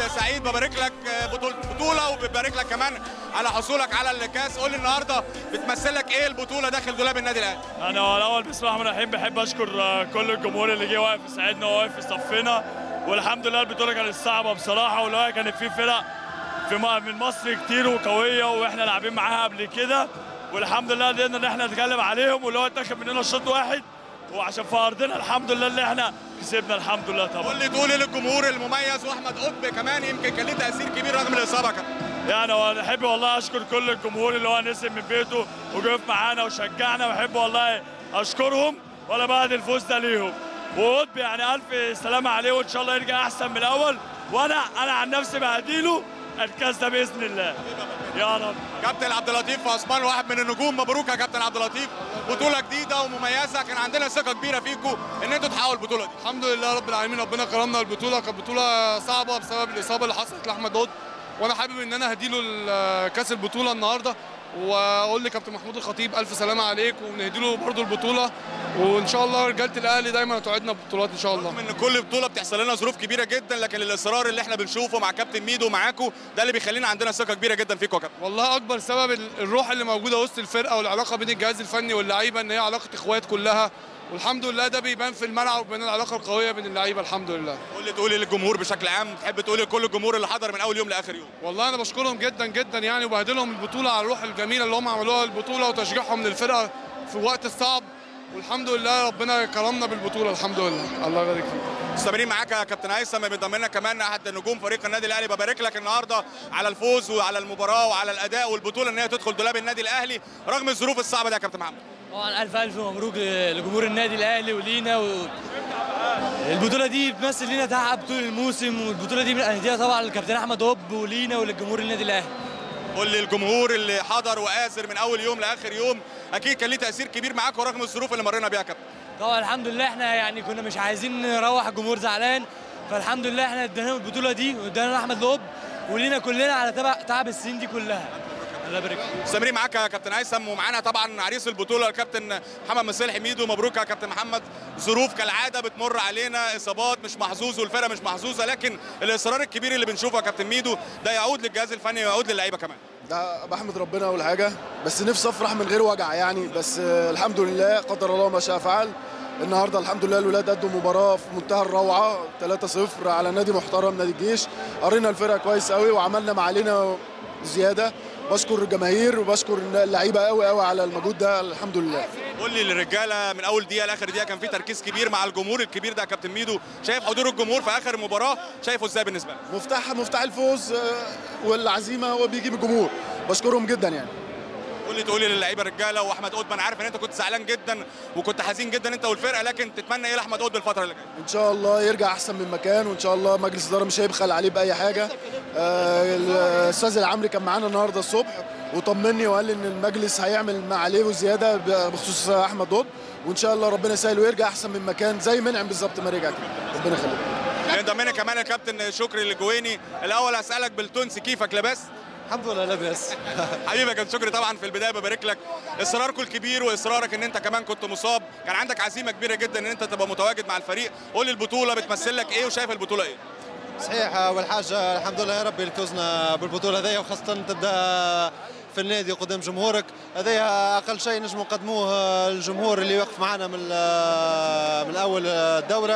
سعيد ببارك لك بطولة بطولة وببارك لك كمان على حصولك على الكاس قول لي النهارده بتمثل لك ايه البطولة داخل دولاب النادي الاهلي انا الاول بسم الله الرحمن الرحيم بحب اشكر كل الجمهور اللي جه واقف يساعدنا وواقف في صفنا والحمد لله البطوله كانت صعبه بصراحه واللي هو كانت في فرق في م- من مصر كتير وقويه واحنا لاعبين معاها قبل كده والحمد لله قدرنا ان احنا نتغلب عليهم واللي هو اتاخد مننا شوط واحد وعشان في ارضنا الحمد لله اللي احنا كسبنا الحمد لله طبعا قول لي تقول ايه للجمهور المميز واحمد قطب كمان يمكن كان ليه تأثير كبير رغم الإصابة كمان يعني وانا احب والله اشكر كل الجمهور اللي هو نزل من بيته وقف معانا وشجعنا واحب والله اشكرهم ولا بعد الفوز ده ليهم وقطب يعني الف سلامه عليه وان شاء الله يرجع احسن من الاول وانا انا عن نفسي بهديله الكاس ده باذن الله يا رب كابتن عبد اللطيف عثمان واحد من النجوم مبروك يا كابتن عبد اللطيف بطولة جديدة ومميزة كان عندنا ثقة كبيرة فيكم ان انتوا تحققوا البطولة دي الحمد لله رب العالمين ربنا كرمنا البطوله كانت بطوله صعبه بسبب الاصابه اللي حصلت لاحمد قطب وانا حابب ان انا هديله ال- كاس البطوله النهارده واقول لكابتن محمود الخطيب الف سلامه عليك ونهدي له برضه البطوله وان شاء الله رجاله الاهلي دايما هتوعدنا ببطولات ان شاء الله رغم ان كل بطولة بتحصل لنا ظروف كبيرة جدا لكن الاصرار اللي احنا بنشوفه مع كابتن ميدو ومعاكم ده اللي بيخلينا عندنا ثقة كبيرة جدا فيكم يا كابتن والله اكبر سبب ال- الروح اللي موجوده وسط الفرقه والعلاقه بين الجهاز الفني واللعيبه ان هي علاقه اخوات كلها والحمد لله ده بيبان في الملعب وبين العلاقه القويه بين اللعيبه الحمد لله قول لي تقولي للجمهور بشكل عام تحب تقولي لكل الجمهور اللي حضر من اول يوم لاخر يوم والله انا بشكرهم جدا جدا يعني وبهدلهم البطوله على الروح الجميله اللي هم عملوها البطوله وتشجيعهم للفرقه في وقت الصعب والحمد لله ربنا كرمنا بالبطوله الحمد لله الله يبارك فيك مستمرين معاك يا كابتن هيثم بينضم لنا كمان احد نجوم فريق النادي الاهلي ببارك لك النهارده على الفوز وعلى المباراه وعلى الاداء والبطوله ان هي تدخل دولاب النادي الاهلي رغم الظروف الصعبه دي يا كابتن محمد طبعا الف الف مبروك لجمهور النادي الاهلي ولينا و... البطوله دي بتمثل لينا تعب طول الموسم والبطوله دي بنهديها طبعا للكابتن احمد هوب ولينا وللجمهور النادي الاهلي قول لي الجمهور اللي حضر وآزر من اول يوم لاخر يوم اكيد كان ليه تاثير كبير معاكم رغم الظروف اللي مرينا بيها يا كابتن طبعا الحمد لله احنا يعني كنا مش عايزين نروح الجمهور زعلان فالحمد لله احنا ادينا البطوله دي وادينا احمد هوب ولينا كلنا على تبع تعب السنين دي كلها الله يبارك فيك. مستمرين معاك يا كابتن هيثم ومعانا طبعا عريس البطوله الكابتن محمد مصالح ميدو مبروك يا كابتن محمد ظروف كالعاده بتمر علينا اصابات مش محظوظ والفرقه مش محظوظه لكن الاصرار الكبير اللي بنشوفه يا كابتن ميدو ده يعود للجهاز الفني ويعود للعيبه كمان ده بحمد ربنا اول حاجه بس نفسي افرح من غير وجع يعني بس آه، الحمد لله قدر الله ما شاء فعل النهارده الحمد لله الولاد ادوا مباراه في منتهى الروعه 3-0 على نادي محترم نادي الجيش قرينا الفرقه كويس قوي وعملنا ما علينا زياده بشكر الجماهير وبشكر اللعيبه قوي قوي على المجهود ده الحمد لله قول لي للرجاله من اول دقيقه لاخر دقيقه كان في تركيز كبير مع الجمهور الكبير ده يا كابتن ميدو شايف حضور الجمهور في اخر المباراه شايفه ازاي بالنسبه لك مفتاح مفتاح الفوز آه، والعزيمه هو بيجي من الجمهور بشكرهم جدا يعني قول لي تقولي للعيبه الرجاله واحمد قطب انا عارف ان انت كنت زعلان جدا وكنت حزين جدا انت والفرقه لكن تتمنى ايه لاحمد قطب الفتره اللي جايه ان شاء الله يرجع احسن من مكان وان شاء الله مجلس الاداره مش هيبخل عليه باي حاجه آه، الاستاذ العمري كان معانا النهارده الصبح وطمني وقال لي ان المجلس هيعمل ما عليه وزياده بخصوص احمد قطب وان شاء الله ربنا يسهل ويرجع احسن من مكان زي منعم بالظبط ما رجع كده ربنا يخليك ينضم لنا كمان الكابتن شكري الجويني الاول هسالك بالتونسي كيفك لاباس الحمد لله لاباس حبيبي يا كابتن شكري طبعا في البدايه ببارك لك اصراركم الكبير واصرارك ان انت كمان كنت مصاب كان عندك عزيمه كبيره جدا ان انت تبقى متواجد مع الفريق قول لي البطوله بتمثل لك ايه وشايف البطوله ايه صحيح اول حاجه الحمد لله يا ربي اللي فزنا بالبطوله هذيا وخاصه تبدا في النادي قدام جمهورك هذايا اقل شيء نجم نقدموه الجمهور اللي واقف معنا من من اول الدوره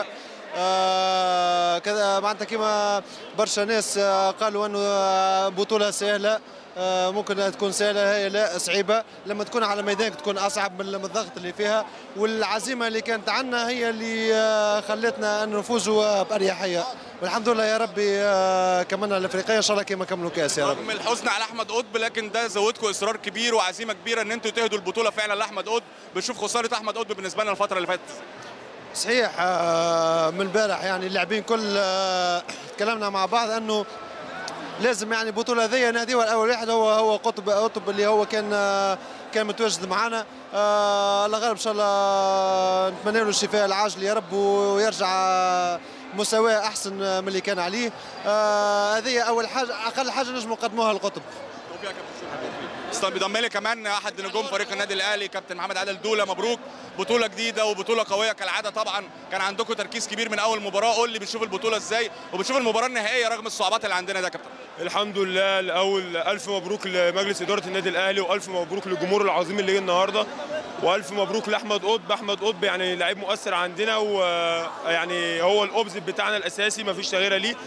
آه، كذا معناتها كما برشا ناس آه، قالوا انه آه، بطوله سهله آه، ممكن تكون سهله هي لا صعيبه لما تكون على ميدانك تكون اصعب من من الضغط اللي فيها والعزيمه اللي كانت عندنا هي اللي آه، خلتنا ان نفوزوا باريحيه والحمد لله يا ربي آه، كملنا الافريقيه ان شاء الله كما كملوا كاس يا رب رغم الحزن على احمد قطب لكن ده زودكم اصرار كبير وعزيمه كبيره ان انتوا تهدوا البطوله فعلا لاحمد قطب بنشوف خساره احمد قطب بالنسبه لنا الفتره اللي فاتت صحيح آه، من البارح يعني اللاعبين كل آه، تكلمنا مع بعض انه لازم يعني البطوله هذه ناديها الاول واحد هو هو قطب قطب اللي هو كان آه، كان متواجد معنا آه، الله غالب ان شاء الله نتمنى له الشفاء العاجل يا رب ويرجع آه، مستواه احسن من اللي كان عليه آه، هذه اول حاجه اقل حاجه نجم نقدموها للقطب بيضم لي كمان احد نجوم فريق النادي الاهلي كابتن محمد عادل دوله مبروك بطوله جديده وبطوله قويه كالعاده طبعا كان عندكم تركيز كبير من اول مباراه قول لي بتشوف البطوله ازاي وبتشوف المباراه النهائيه رغم الصعوبات اللي عندنا ده يا كابتن الحمد لله الاول الف مبروك لمجلس اداره النادي الاهلي والف مبروك للجمهور العظيم اللي جه النهارده والف مبروك لاحمد قطب احمد قطب يعني لعيب مؤثر عندنا ويعني هو الاوبزيت بتاعنا الاساسي ما فيش تغيير ليه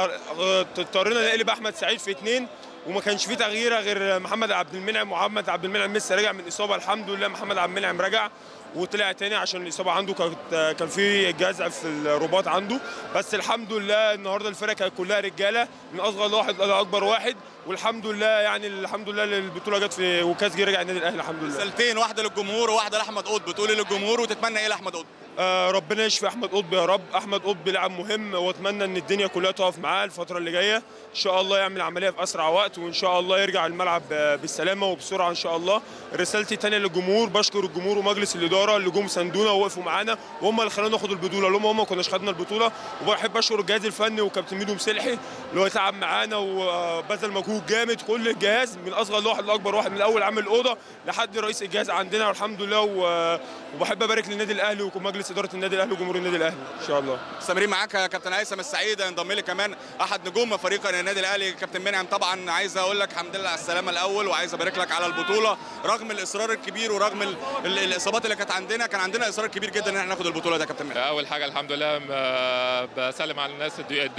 اضطرينا نقلب احمد سعيد في اثنين وما كانش فيه تغييره غير محمد عبد المنعم محمد عبد المنعم لسه راجع من اصابه الحمد لله محمد عبد المنعم رجع وطلع تاني عشان الاصابه عنده كانت كان في جزع في الرباط عنده بس الحمد لله النهارده الفرقه كانت كلها رجاله من اصغر لواحد لاكبر واحد والحمد لله يعني الحمد لله البطوله جت في وكاس جه رجع النادي الاهلي الحمد لله رسالتين واحده للجمهور وواحده لاحمد قطب بتقولي للجمهور وتتمنى ايه لاحمد قطب آه ربنا يشفي احمد قطب يا رب احمد قطب لاعب مهم واتمنى ان الدنيا كلها تقف معاه الفتره اللي جايه ان شاء الله يعمل عمليه في اسرع وقت وان شاء الله يرجع الملعب بالسلامه وبسرعه ان شاء الله رسالتي تانية للجمهور بشكر الجمهور ومجلس الاداره اللي جم ساندونا ووقفوا معانا وهم اللي خلونا ناخد البطوله لهم هم ما كناش خدنا البطوله وبحب اشكر الجهاز الفني وكابتن ميدو مسلحي اللي هو تعب معانا وبذل مجهود جامد كل الجهاز من اصغر لواحد لاكبر واحد من اول عامل الاوضه لحد رئيس الجهاز عندنا والحمد لله وبحب ابارك للنادي الاهلي ومجلس اداره النادي الاهلي وجمهور النادي الاهلي ان شاء الله مستمرين معاك يا كابتن هيثم السعيد ينضم لي كمان احد نجوم فريق النادي الاهلي كابتن منعم طبعا عايز اقول لك الحمد لله على السلامه الاول وعايز ابارك لك على البطوله رغم الاصرار الكبير ورغم ال ال الاصابات اللي كانت عندنا كان عندنا اصرار كبير جدا ان احنا ناخد البطوله ده يا كابتن منعم اول حاجه الحمد لله بسلم على الناس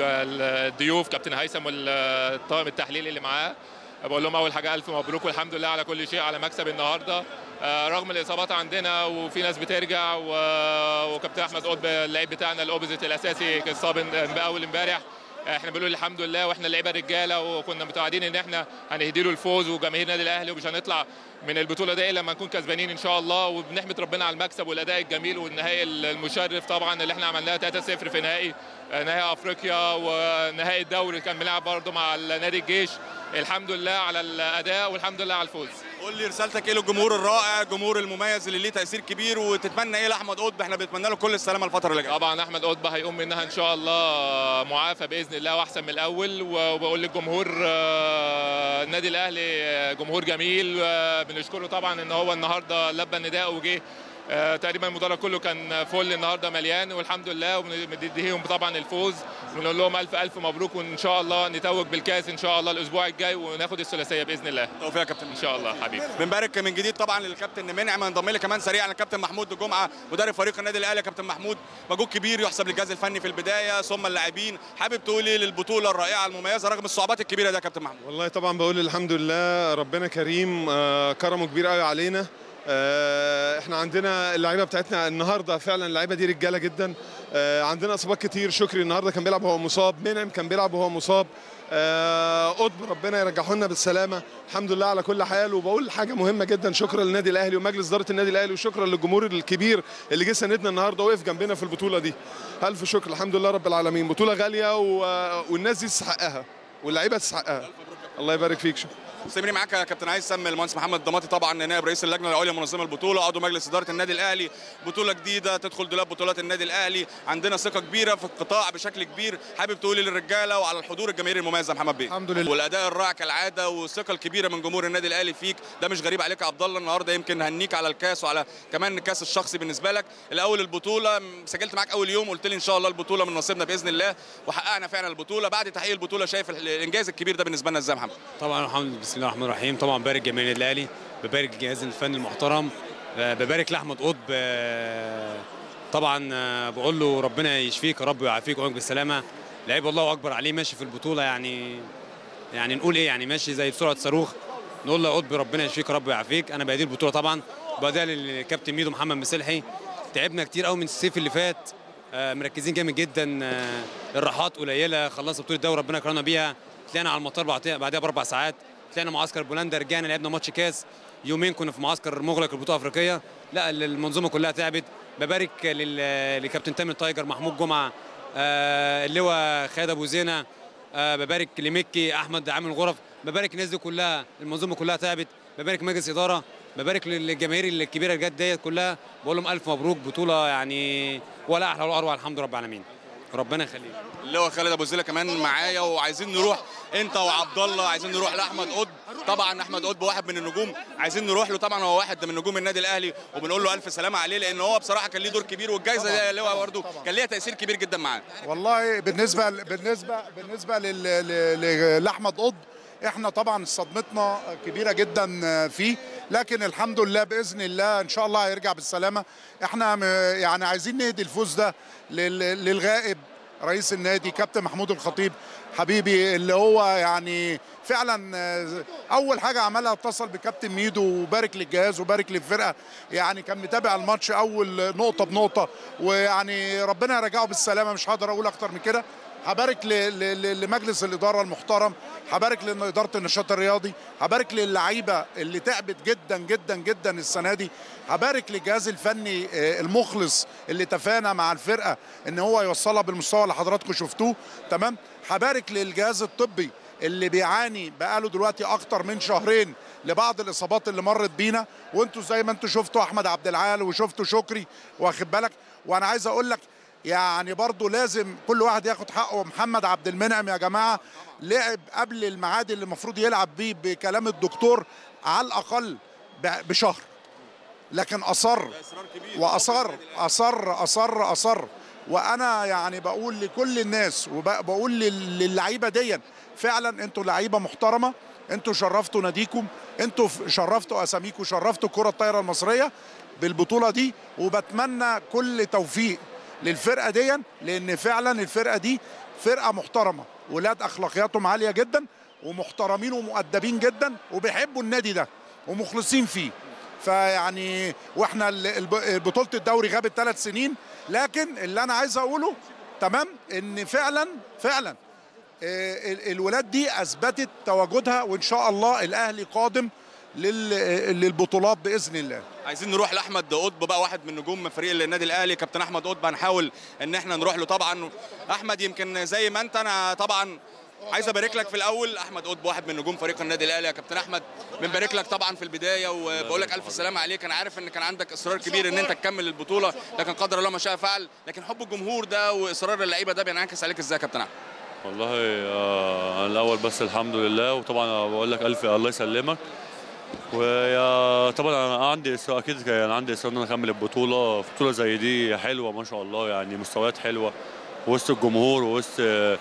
الضيوف كابتن هيثم والطاقم التحليلي اللي معاه بقول لهم اول حاجه الف مبروك والحمد لله على كل شيء على مكسب النهارده رغم الاصابات عندنا وفي ناس بترجع وكابتن احمد قطب اللعيب بتاعنا الاوبزيت الاساسي كان صاب اول امبارح احنا بنقول الحمد لله واحنا لعيبه رجاله وكنا متوعدين ان احنا هنهدي له الفوز وجماهير النادي الاهلي ومش هنطلع من البطوله دي لما نكون كسبانين ان شاء الله وبنحمد ربنا على المكسب والاداء الجميل والنهائي المشرف طبعا اللي احنا عملناه 3-0 في نهائي نهائي افريقيا ونهائي الدوري اللي كان بنلعب برضه مع نادي الجيش الحمد لله على الاداء والحمد لله على الفوز قول لي رسالتك ايه للجمهور الرائع الجمهور المميز اللي ليه تاثير كبير وتتمنى ايه لاحمد قطب احنا بنتمنى له كل السلامه الفتره اللي جايه طبعا احمد قطب هيقوم منها ان شاء الله معافى باذن الله واحسن من الاول وبقول للجمهور النادي الاهلي جمهور جميل بنشكره طبعا ان هو النهارده لبى النداء وجه آه تقريبا المدرج كله كان فل النهارده مليان والحمد لله وبنديهم طبعا الفوز ونقول لهم الف الف مبروك وان شاء الله نتوج بالكاس ان شاء الله الاسبوع الجاي وناخد الثلاثيه باذن الله توفيق يا كابتن ان شاء الله حبيبي بنبارك من جديد طبعا للكابتن منعم انضم لي كمان سريعا الكابتن محمود جمعه مدرب فريق النادي الاهلي يا كابتن محمود مجهود كبير يحسب للجهاز الفني في البدايه ثم اللاعبين حابب تقولي للبطوله الرائعه المميزه رغم الصعوبات الكبيره ده يا كابتن محمود والله طبعا بقول الحمد لله ربنا كريم كرمه كبير قوي علينا احنا عندنا اللعيبه بتاعتنا النهارده فعلا اللعيبه دي رجاله جدا عندنا اصابات كتير شكري النهارده كان بيلعب وهو مصاب منعم كان بيلعب وهو مصاب قطب ربنا يرجعه لنا بالسلامه الحمد لله على كل حال وبقول حاجه مهمه جدا شكرا للنادي الاهلي ومجلس اداره النادي الاهلي وشكرا للجمهور الكبير اللي جه ساندنا النهارده وقف جنبنا في البطوله دي الف شكر الحمد لله رب العالمين بطوله غاليه و... والناس دي تستحقها واللعيبه تستحقها الله يبارك فيك شكرا مستمرين معاك يا كابتن هيثم المهندس محمد ضماطي طبعا نائب رئيس اللجنه العليا منظمه البطوله عضو مجلس اداره النادي الاهلي بطوله جديده تدخل دولاب بطولات النادي الاهلي عندنا ثقه كبيره في القطاع بشكل كبير حابب تقولي للرجاله وعلى الحضور الجماهيري المميز يا محمد بيه الحمد لله والاداء الرائع كالعاده والثقه الكبيره من جمهور النادي الاهلي فيك ده مش غريب عليك يا عبد الله النهارده يمكن هنيك على الكاس وعلى كمان الكاس الشخصي بالنسبه لك الاول البطوله سجلت معاك اول يوم قلت لي ان شاء الله البطوله من نصيبنا باذن الله وحققنا فعلا البطوله بعد تحقيق البطوله شايف الانجاز الكبير ده بالنسبه لنا ازاي يا محمد طبعا الحمد بسم الله الرحمن الرحيم طبعا ببارك جماهير النادي الاهلي ببارك الجهاز الفني المحترم ببارك لاحمد قطب طبعا بقول له ربنا يشفيك يا رب ويعافيك ويعافيك بالسلامه لعيب الله اكبر عليه ماشي في البطوله يعني يعني نقول ايه يعني ماشي زي بسرعه صاروخ نقول له يا قطب ربنا يشفيك يا رب ويعافيك انا بادير البطوله طبعا بدال للكابتن ميدو محمد مسلحي تعبنا كتير قوي من الصيف اللي فات مركزين جامد جدا الراحات قليله خلصنا بطوله الدوري ربنا كرمنا بيها طلعنا على المطار بعدها باربع ساعات طلعنا معسكر بولندا رجعنا لعبنا ماتش كاس يومين كنا في معسكر مغلق البطوله الافريقيه لا المنظومه كلها تعبت ببارك لكابتن تامر تايجر محمود جمعه آه اللواء خالد ابو زينه آه ببارك لمكي احمد عامل الغرف ببارك الناس دي كلها المنظومه كلها تعبت ببارك مجلس اداره ببارك للجماهير الكبيره اللي جت ديت كلها بقول لهم الف مبروك بطوله يعني ولا احلى ولا اروع الحمد لله رب العالمين ربنا يخليك اللي هو خالد ابو زيله كمان معايا وعايزين نروح انت وعبد الله عايزين نروح لاحمد قطب طبعا احمد قطب واحد من النجوم عايزين نروح له طبعا هو واحد من نجوم النادي الاهلي وبنقول له الف سلامه عليه لان هو بصراحه كان ليه دور كبير والجائزه دي اللي هو برده كان ليها تاثير كبير جدا معاه والله بالنسبه بالنسبه بالنسبه لل- ل- ل- لاحمد قطب احنا طبعا صدمتنا كبيره جدا فيه لكن الحمد لله باذن الله ان شاء الله هيرجع بالسلامه احنا م- يعني عايزين نهدي الفوز ده لل- للغائب رئيس النادي كابتن محمود الخطيب حبيبي اللي هو يعني فعلا آه، اول حاجه عملها اتصل بكابتن ميدو وبارك للجهاز وبارك للفرقه يعني كان متابع الماتش اول نقطه بنقطه ويعني ربنا يرجعه بالسلامه مش هقدر اقول اكتر من كده هبارك ل- ل- ل- لمجلس الاداره المحترم هبارك لاداره النشاط الرياضي هبارك للعيبه اللي تعبت جدا جدا جدا السنه دي هبارك للجهاز الفني آه، المخلص اللي تفانى مع الفرقه ان هو يوصلها بالمستوى اللي حضراتكم شفتوه تمام هبارك للجهاز الطبي اللي بيعاني بقاله دلوقتي اكتر من شهرين لبعض الاصابات اللي مرت بينا وانتوا زي ما انتوا شفتوا احمد عبد العال وشفتوا شكري واخد بالك وانا عايز اقول لك يعني برضو لازم كل واحد ياخد حقه محمد عبد المنعم يا جماعه لعب قبل الميعاد اللي المفروض يلعب بيه بكلام الدكتور على الاقل ب- بشهر لكن اصر واصر اصر اصر اصر وانا يعني بقول لكل الناس وبقول للعيبه دي فعلا انتوا لعيبه محترمه انتوا شرفتوا ناديكم انتوا ف- شرفتوا اساميكم شرفتوا الكره الطايره المصريه بالبطوله دي وبتمنى كل توفيق للفرقه دي لان فعلا الفرقه دي فرقه محترمه ولاد اخلاقياتهم عاليه جدا ومحترمين ومؤدبين جدا وبيحبوا النادي ده ومخلصين فيه فيعني واحنا ال- الب- بطوله الدوري غابت ثلاث سنين لكن اللي انا عايز اقوله تمام ان فعلا فعلا آه، ال- الولاد دي اثبتت تواجدها وان شاء الله الاهلي قادم لل- للبطولات باذن الله عايزين نروح لاحمد قطب بقى واحد من نجوم فريق النادي الاهلي كابتن احمد قطب هنحاول ان احنا نروح له طبعا احمد يمكن زي ما انت انا طبعا عايز ابارك لك في الاول احمد قطب واحد من نجوم فريق النادي الاهلي يا كابتن احمد بنبارك لك طبعا في البدايه وبقول لك الف سلامه عليك انا عارف ان كان عندك اصرار كبير ان انت تكمل البطوله لكن قدر الله ما شاء فعل لكن حب الجمهور ده واصرار اللعيبه ده بينعكس عليك ازاي يا كابتن احمد والله آه، أنا الاول بس الحمد لله وطبعا بقول لك الف الله يسلمك ويا طبعا انا عندي إصرار- اكيد كان عندي اصرار ان انا اكمل البطوله بطوله زي دي حلوه ما شاء الله يعني مستويات حلوه وسط الجمهور ووسط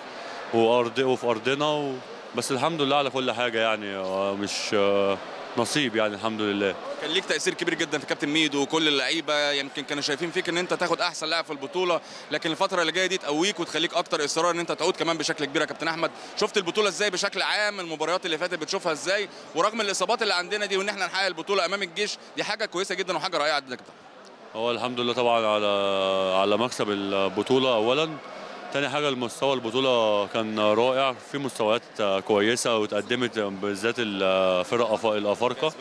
وارض وفي ارضنا و... بس الحمد لله على كل حاجه يعني آه، مش آه، نصيب يعني الحمد لله كان ليك تاثير كبير جدا في كابتن ميدو وكل اللعيبه يمكن كانوا شايفين فيك ان انت تاخد احسن لاعب في البطوله لكن الفتره اللي جايه دي تقويك وتخليك اكتر اصرار ان انت تعود كمان بشكل كبير يا كابتن احمد شفت البطوله ازاي بشكل عام المباريات اللي فاتت بتشوفها ازاي ورغم الاصابات اللي عندنا دي وان احنا نحقق البطوله امام الجيش دي حاجه كويسه جدا وحاجه رائعه جدا هو الحمد لله طبعا على على مكسب البطوله اولا تاني حاجه المستوى البطوله كان رائع في مستويات كويسه وتقدمت بالذات الفرق أف- الافارقه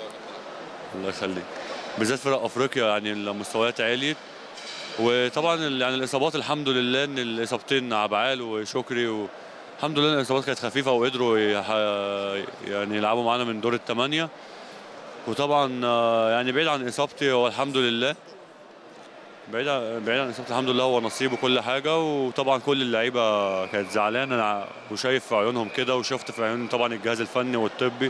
الله يخليك بالذات فرق افريقيا يعني المستويات عليت وطبعا ال- يعني الاصابات الحمد لله ان الاصابتين عبعال وشكري والحمد لله إن الاصابات كانت خفيفه وقدروا يح- يعني يلعبوا معانا من دور الثمانيه وطبعا آه، يعني بعيد عن اصابتي هو الحمد لله بعيد عن بعيد عن اصابتي الحمد لله هو نصيب وكل حاجه وطبعا كل اللعيبه كانت زعلانه أنا وشايف في عيونهم كده وشفت في عيون طبعا الجهاز الفني والطبي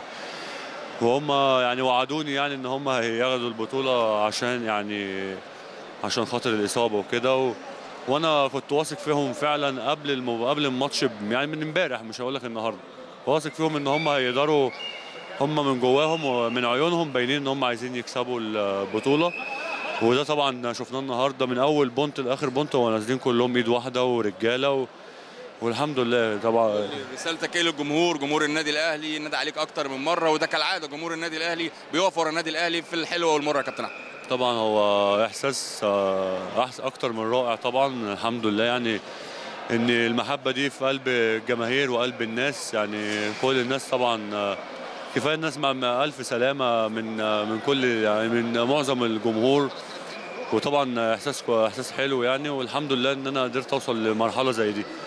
وهم يعني وعدوني يعني ان هم هياخدوا البطوله عشان يعني عشان خاطر الاصابه وكده و... وانا كنت واثق فيهم فعلا قبل المو... قبل الماتش ب- يعني من امبارح مش هقول لك النهارده واثق فيهم ان هم هيقدروا هم من جواهم ومن عيونهم باينين ان هم عايزين يكسبوا البطوله وده طبعا شفناه النهارده من اول بونت لاخر بونت هو نازلين كلهم ايد واحده ورجاله و... والحمد لله طبعا رسالتك ايه للجمهور جمهور النادي الاهلي نادى عليك اكتر من مره وده كالعاده جمهور النادي الاهلي بيقف ورا النادي الاهلي في الحلوه والمره يا كابتن احمد طبعا هو احساس آه، أحس اكتر من رائع طبعا الحمد لله يعني ان المحبه دي في قلب الجماهير وقلب الناس يعني كل الناس طبعا آه، كفايه الناس مع مع الف سلامه من آه، من كل يعني من معظم الجمهور وطبعا احساس كو- احساس حلو يعني والحمد لله ان انا قدرت اوصل لمرحله زي دي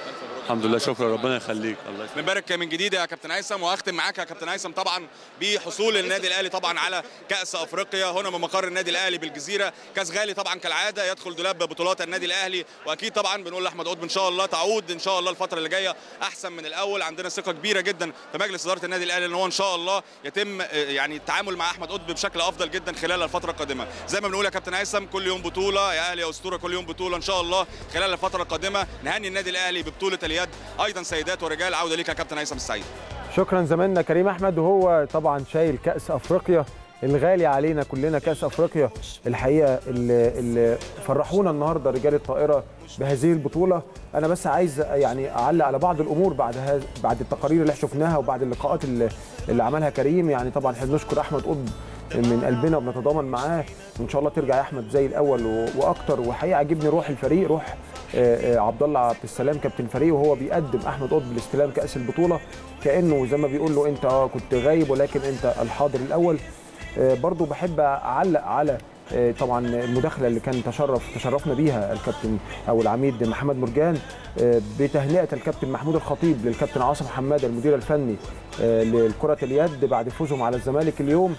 الحمد لله شكرا ربنا يخليك الله يسلمك بنبارك من جديد يا كابتن هيثم واختم معاك يا كابتن هيثم طبعا بحصول النادي الاهلي طبعا على كاس افريقيا هنا من مقر النادي الاهلي بالجزيره كاس غالي طبعا كالعاده يدخل دولاب بطولات النادي الاهلي واكيد طبعا بنقول لاحمد قطب ان شاء الله تعود ان شاء الله الفتره اللي جايه احسن من الاول عندنا ثقه كبيره جدا في مجلس اداره النادي الاهلي ان هو ان شاء الله يتم آه، يعني التعامل مع احمد قطب بشكل افضل جدا خلال الفتره القادمه زي ما بنقول يا كابتن هيثم كل يوم بطوله يا اهلي يا اسطوره كل يوم بطوله ان شاء الله خلال الفتره القادمه نهني النادي الاهلي ببطوله اليد ايضا سيدات ورجال عوده ليك يا كابتن هيثم السعيد شكرا زميلنا كريم احمد وهو طبعا شايل كاس افريقيا الغالي علينا كلنا كاس افريقيا الحقيقه اللي, اللي فرحونا النهارده رجال الطائره بهذه البطوله انا بس عايز يعني اعلق على بعض الامور بعد هذا بعد التقارير اللي احنا شفناها وبعد اللقاءات اللي, اللي عملها كريم يعني طبعا احنا بنشكر احمد قطب من قلبنا وبنتضامن معاه وان شاء الله ترجع يا احمد زي الاول و- واكتر وحقيقه عجبني روح الفريق روح آه، آه، عبد الله عبد السلام كابتن الفريق وهو بيقدم احمد قطب لاستلام كاس البطوله كانه زي ما بيقول له انت اه كنت غايب ولكن انت الحاضر الاول آه، برضو بحب اعلق على آه، طبعا المداخله اللي كان تشرف تشرفنا بيها الكابتن او العميد محمد مرجان آه، بتهنئه الكابتن محمود الخطيب للكابتن عاصم حماده المدير الفني آه، لكره اليد بعد فوزهم على الزمالك اليوم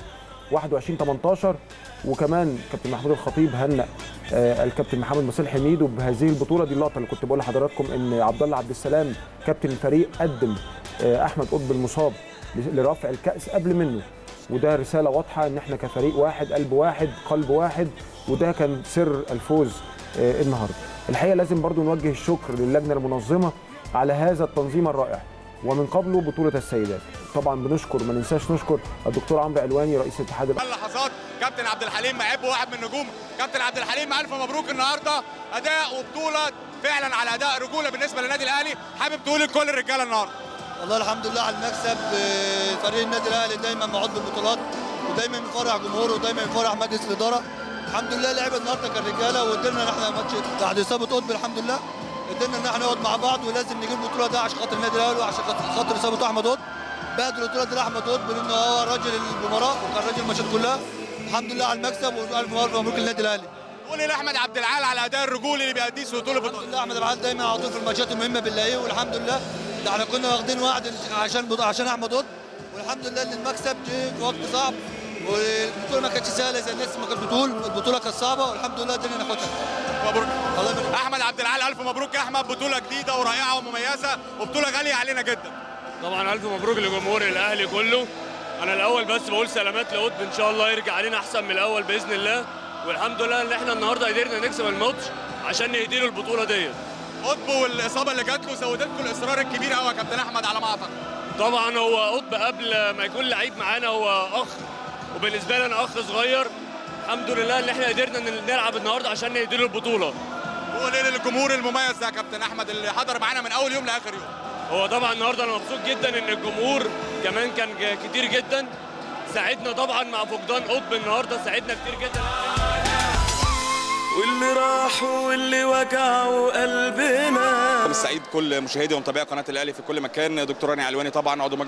21 18 وكمان كابتن محمود الخطيب هنأ آه، الكابتن محمد مصالح حميدو بهذه البطوله دي اللقطه اللي كنت بقول لحضراتكم ان عبد الله عبد السلام كابتن الفريق قدم آه، احمد قطب المصاب لرفع الكاس قبل منه وده رساله واضحه ان احنا كفريق واحد قلب واحد قلب واحد وده كان سر الفوز آه، النهارده الحقيقه لازم برضو نوجه الشكر للجنه المنظمه على هذا التنظيم الرائع ومن قبله بطوله السيدات طبعا بنشكر ما ننساش نشكر الدكتور عمرو علواني رئيس اتحاد ال- اللحظات كابتن عبد الحليم معب واحد من النجوم كابتن عبد الحليم الف مبروك النهارده اداء وبطوله فعلا على اداء رجوله بالنسبه للنادي الاهلي حابب تقول لكل الرجاله النهارده والله الحمد لله على المكسب آه، فريق النادي الاهلي دايما معد بالبطولات ودايما يفرح جمهوره ودايما يفرح مجلس الاداره الحمد لله لعب النهارده كان رجاله وقدرنا ان احنا ماتش بعد اصابه قطب الحمد لله قدرنا ان احنا نقعد مع بعض ولازم نجيب البطوله ده عشان خاطر النادي الاهلي وعشان خاطر- خاطر اصابه احمد قطب بعد البطوله دي لاحمد قطب لانه هو راجل المباراه وكان راجل الماتشات كلها الحمد لله على المكسب والف الف مبروك للنادي الاهلي قولي لاحمد عبد العال على الاداء الرجولي اللي بيأديه في بطوله الحمد لله احمد العال دايما على طول في الماتشات المهمه بنلاقيه والحمد لله ده احنا كنا واخدين وعد عشان عشان احمد قطب والحمد لله ان المكسب جه في وقت صعب والبطوله ما كانتش سهله زي الناس ما كانت بتقول البطوله كانت صعبه والحمد لله قدرنا ناخدها مبروك الله يبارك احمد عبد العال الف مبروك يا احمد بطوله جديده ورائعه ومميزه وبطوله غاليه علينا جدا طبعا الف مبروك لجمهور الاهلي كله انا الاول بس بقول سلامات لقطب ان شاء الله يرجع علينا احسن من الاول باذن الله والحمد لله ان احنا النهارده قدرنا نكسب الماتش عشان نهدي له البطوله ديت قطب والاصابه اللي جات له زودت له الاصرار الكبير قوي يا كابتن احمد على ما اعتقد طبعا هو قطب قبل ما يكون لعيب معانا هو اخ وبالنسبه لي انا اخ صغير الحمد لله ان احنا قدرنا ن- نلعب النهارده عشان نهدي له البطوله هو ليه للجمهور المميز ده يا كابتن احمد اللي حضر معانا من اول يوم لاخر يوم هو طبعا النهارده انا مبسوط جدا ان الجمهور كمان كان ج- كتير جدا ساعدنا طبعا مع فقدان قطب النهارده ساعدنا كتير جدا واللي راح واللي وجعوا قلبنا السعيد كل مشاهدي ومتابعي قناه الاهلي في كل مكان دكتور راني علواني طبعا عضو مجلس